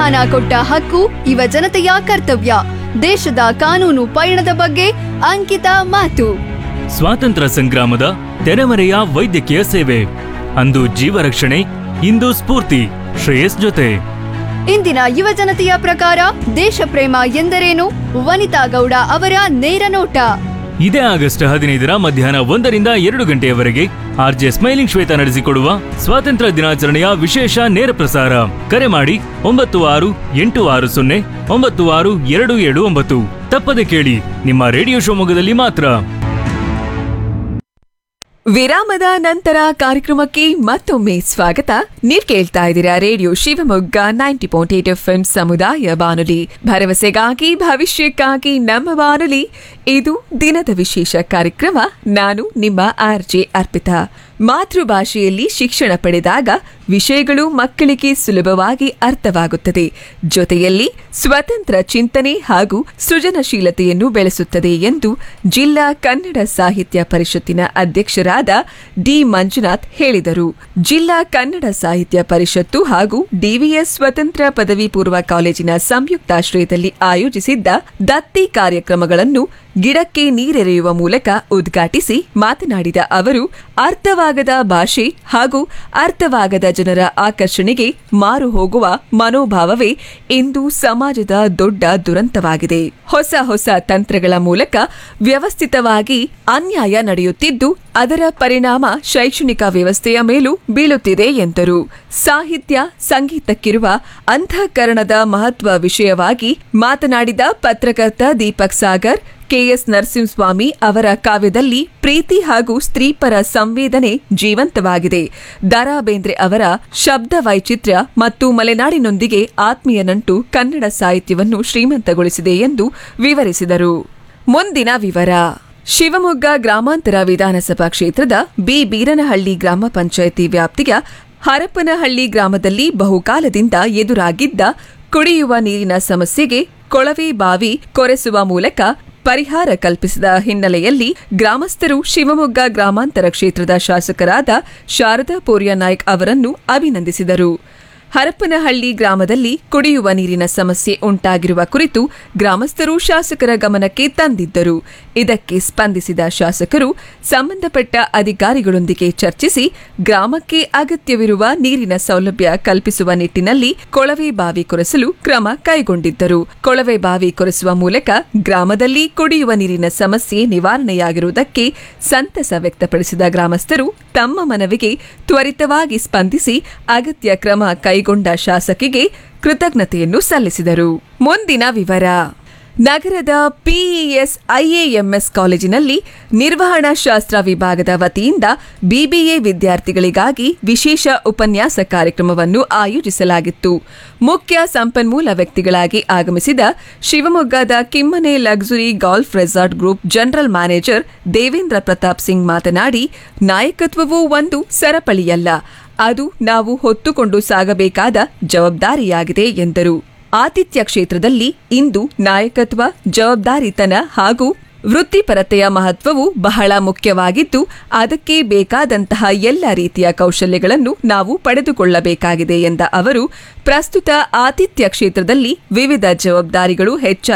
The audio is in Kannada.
ಸಂವಿಧಾನ ಕೊಟ್ಟ ಹಕ್ಕು ಯುವ ಜನತೆಯ ಕರ್ತವ್ಯ ದೇಶದ ಕಾನೂನು ಪಯಣದ ಬಗ್ಗೆ ಅಂಕಿತ ಮಾತು ಸ್ವಾತಂತ್ರ್ಯ ಸಂಗ್ರಾಮದ ತೆರೆಮರೆಯ ವೈದ್ಯಕೀಯ ಸೇವೆ ಅಂದು ಜೀವ ರಕ್ಷಣೆ ಇಂದು ಸ್ಫೂರ್ತಿ ಶ್ರೇಯಸ್ ಜೊತೆ ಇಂದಿನ ಯುವ ಜನತೆಯ ಪ್ರಕಾರ ದೇಶ ಪ್ರೇಮ ಎಂದರೇನು ವನಿತಾ ಗೌಡ ಅವರ ನೇರ ನೋಟ ಇದೇ ಆಗಸ್ಟ್ ಹದಿನೈದರ ಮಧ್ಯಾಹ್ನ ಒಂದರಿಂದ ಎರಡು ಗಂಟೆಯವರೆಗೆ ಆರ್ಜೆ ಸ್ಮೈಲಿಂಗ್ ಶ್ವೇತ ನಡೆಸಿಕೊಡುವ ಸ್ವಾತಂತ್ರ್ಯ ದಿನಾಚರಣೆಯ ವಿಶೇಷ ನೇರ ಪ್ರಸಾರ ಕರೆ ಮಾಡಿ ಒಂಬತ್ತು ಆರು ಎಂಟು ಆರು ಸೊನ್ನೆ ಒಂಬತ್ತು ಆರು ಎರಡು ಏಳು ಒಂಬತ್ತು ತಪ್ಪದೆ ಕೇಳಿ ನಿಮ್ಮ ರೇಡಿಯೋ ಶಿವಮೊಗ್ಗದಲ್ಲಿ ಮಾತ್ರ ವಿರಾಮದ ನಂತರ ಕಾರ್ಯಕ್ರಮಕ್ಕೆ ಮತ್ತೊಮ್ಮೆ ಸ್ವಾಗತ ನೀವ್ ಕೇಳ್ತಾ ಇದ್ದೀರಾ radio Shivamogga ninety point eight F ಸಮುದಾಯ ಬಾನುಲಿ ಭರವಸೆಗಾಗಿ ಭವಿಷ್ಯಕ್ಕಾಗಿ ನಮ್ಮ ಬಾನುಲಿ ಇದು ದಿನದ ವಿಶೇಷ ಕಾರ್ಯಕ್ರಮ ನಾನು ನಿಮ್ಮ ಆರ್ ಜೆ ಅರ್ಪಿತಾ ಮಾತೃಭಾಷೆಯಲ್ಲಿ ಶಿಕ್ಷಣ ಪಡೆದಾಗ ವಿಷಯಗಳು ಮಕ್ಕಳಿಗೆ ಸುಲಭವಾಗಿ ಅರ್ಥವಾಗುತ್ತದೆ ಜೊತೆಯಲ್ಲಿ ಸ್ವತಂತ್ರ ಚಿಂತನೆ ಹಾಗೂ ಸೃಜನಶೀಲತೆಯನ್ನು ಬೆಳೆಸುತ್ತದೆ ಎಂದು ಜಿಲ್ಲಾ ಕನ್ನಡ ಸಾಹಿತ್ಯ ಪರಿಷತ್ತಿನ ಅಧ್ಯಕ್ಷರಾದ ಡಿ ಮಂಜುನಾಥ್ ಹೇಳಿದರು ಜಿಲ್ಲಾ ಕನ್ನಡ ಸಾಹಿತ್ಯ ಪರಿಷತ್ತು ಹಾಗೂ ಡಿವಿಎಸ್ ಸ್ವತಂತ್ರ ಪದವಿ ಪೂರ್ವ ಕಾಲೇಜಿನ ಸಂಯುಕ್ತಾಶ್ರಯದಲ್ಲಿ ಆಯೋಜಿಸಿದ್ದ ದತ್ತಿ ಕಾರ್ಯಕ್ರಮಗಳನ್ನು ಗಿಡಕ್ಕೆ ನೀರೆರೆಯುವ ಮೂಲಕ ಉದ್ಘಾಟಿಸಿ ಮಾತನಾಡಿದ ಅವರು ಅರ್ಥವಾಗದ ಭಾಷೆ ಹಾಗೂ ಅರ್ಥವಾಗದ ಜನರ ಆಕರ್ಷಣೆಗೆ ಮಾರು ಹೋಗುವ ಮನೋಭಾವವೇ ಇಂದು ಸಮಾಜದ ದೊಡ್ಡ ದುರಂತವಾಗಿದೆ ಹೊಸ ಹೊಸ ತಂತ್ರಗಳ ಮೂಲಕ ವ್ಯವಸ್ಥಿತವಾಗಿ ಅನ್ಯಾಯ ನಡೆಯುತ್ತಿದ್ದು ಅದರ ಪರಿಣಾಮ ಶೈಕ್ಷಣಿಕ ವ್ಯವಸ್ಥೆಯ ಮೇಲೂ ಬೀಳುತ್ತಿದೆ ಎಂದರು ಸಾಹಿತ್ಯ ಸಂಗೀತಕ್ಕಿರುವ ಅಂತಃಕರಣದ ಮಹತ್ವ ವಿಷಯವಾಗಿ ಮಾತನಾಡಿದ ಪತ್ರಕರ್ತ ದೀಪಕ್ ಸಾಗರ್ ಕೆಎಸ್ ನರಸಿಂಹಸ್ವಾಮಿ ಅವರ ಕಾವ್ಯದಲ್ಲಿ ಪ್ರೀತಿ ಹಾಗೂ ಸ್ತ್ರೀಪರ ಸಂವೇದನೆ ಜೀವಂತವಾಗಿದೆ ದರಾ ಬೇಂದ್ರೆ ಅವರ ಶಬ್ದ ವೈಚಿತ್ರ್ಯ ಮತ್ತು ಮಲೆನಾಡಿನೊಂದಿಗೆ ಆತ್ಮೀಯ ನಂಟು ಕನ್ನಡ ಸಾಹಿತ್ಯವನ್ನು ಶ್ರೀಮಂತಗೊಳಿಸಿದೆ ಎಂದು ವಿವರಿಸಿದರು ಮುಂದಿನ ವಿವರ ಶಿವಮೊಗ್ಗ ಗ್ರಾಮಾಂತರ ವಿಧಾನಸಭಾ ಕ್ಷೇತ್ರದ ಬಿ ಬೀರನಹಳ್ಳಿ ಗ್ರಾಮ ಪಂಚಾಯಿತಿ ವ್ಯಾಪ್ತಿಯ ಹರಪನಹಳ್ಳಿ ಗ್ರಾಮದಲ್ಲಿ ಬಹುಕಾಲದಿಂದ ಎದುರಾಗಿದ್ದ ಕುಡಿಯುವ ನೀರಿನ ಸಮಸ್ಯೆಗೆ ಕೊಳವೆ ಬಾವಿ ಕೊರೆಸುವ ಮೂಲಕ ಪರಿಹಾರ ಕಲ್ಪಿಸಿದ ಹಿನ್ನೆಲೆಯಲ್ಲಿ ಗ್ರಾಮಸ್ಥರು ಶಿವಮೊಗ್ಗ ಗ್ರಾಮಾಂತರ ಕ್ಷೇತ್ರದ ಶಾಸಕರಾದ ಶಾರದಾ ಪೋರ್ಯ ನಾಯ್ಕ್ ಅವರನ್ನು ಅಭಿನಂದಿಸಿದರು ಹರಪನಹಳ್ಳಿ ಗ್ರಾಮದಲ್ಲಿ ಕುಡಿಯುವ ನೀರಿನ ಸಮಸ್ಯೆ ಉಂಟಾಗಿರುವ ಕುರಿತು ಗ್ರಾಮಸ್ಥರು ಶಾಸಕರ ಗಮನಕ್ಕೆ ತಂದಿದ್ದರು ಇದಕ್ಕೆ ಸ್ಪಂದಿಸಿದ ಶಾಸಕರು ಸಂಬಂಧಪಟ್ಟ ಅಧಿಕಾರಿಗಳೊಂದಿಗೆ ಚರ್ಚಿಸಿ ಗ್ರಾಮಕ್ಕೆ ಅಗತ್ಯವಿರುವ ನೀರಿನ ಸೌಲಭ್ಯ ಕಲ್ಪಿಸುವ ನಿಟ್ಟಿನಲ್ಲಿ ಕೊಳವೆ ಬಾವಿ ಕೊರೆಸಲು ಕ್ರಮ ಕೈಗೊಂಡಿದ್ದರು ಕೊಳವೆ ಬಾವಿ ಕೊರೆಸುವ ಮೂಲಕ ಗ್ರಾಮದಲ್ಲಿ ಕುಡಿಯುವ ನೀರಿನ ಸಮಸ್ಯೆ ನಿವಾರಣೆಯಾಗಿರುವುದಕ್ಕೆ ಸಂತಸ ವ್ಯಕ್ತಪಡಿಸಿದ ಗ್ರಾಮಸ್ಥರು ತಮ್ಮ ಮನವಿಗೆ ತ್ವರಿತವಾಗಿ ಸ್ಪಂದಿಸಿ ಅಗತ್ಯ ಕ್ರಮ ಕೈಗೊಂಡ ಶಾಸಕಿಗೆ ಕೃತಜ್ಞತೆಯನ್ನು ಸಲ್ಲಿಸಿದರು ಮುಂದಿನ ವಿವರ ನಗರದ ಪಿಇಎಸ್ ಐಎಎಂಎಸ್ ಕಾಲೇಜಿನಲ್ಲಿ ನಿರ್ವಹಣಾ ಶಾಸ್ತ್ರ ವಿಭಾಗದ ವತಿಯಿಂದ ಬಿಬಿಎ ವಿದ್ಯಾರ್ಥಿಗಳಿಗಾಗಿ ವಿಶೇಷ ಉಪನ್ಯಾಸ ಕಾರ್ಯಕ್ರಮವನ್ನು ಆಯೋಜಿಸಲಾಗಿತ್ತು ಮುಖ್ಯ ಸಂಪನ್ಮೂಲ ವ್ಯಕ್ತಿಗಳಾಗಿ ಆಗಮಿಸಿದ ಶಿವಮೊಗ್ಗದ Kimmane luxury golf resort group general manager Devendra Pratap Singh ಮಾತನಾಡಿ ನಾಯಕತ್ವವು ಒಂದು ಸರಪಳಿಯಲ್ಲ ಅದು ನಾವು ಹೊತ್ತುಕೊಂಡು ಸಾಗಬೇಕಾದ ಜವಾಬ್ದಾರಿಯಾಗಿದೆ ಎಂದರು ಆತಿಥ್ಯ ಕ್ಷೇತ್ರದಲ್ಲಿ ಇಂದು ನಾಯಕತ್ವ ಜವಾಬ್ದಾರಿತನ ಹಾಗೂ ವೃತ್ತಿಪರತೆಯ ಮಹತ್ವವು ಬಹಳ ಮುಖ್ಯವಾಗಿದ್ದು ಅದಕ್ಕೆ ಬೇಕಾದಂತಹ ಎಲ್ಲ ರೀತಿಯ ಕೌಶಲ್ಯಗಳನ್ನು ನಾವು ಪಡೆದುಕೊಳ್ಳಬೇಕಾಗಿದೆ ಎಂದ ಅವರು ಪ್ರಸ್ತುತ ಆತಿಥ್ಯ ಕ್ಷೇತ್ರದಲ್ಲಿ ವಿವಿಧ ಜವಾಬ್ದಾರಿಗಳು ಹೆಚ್ಚಾಗಿ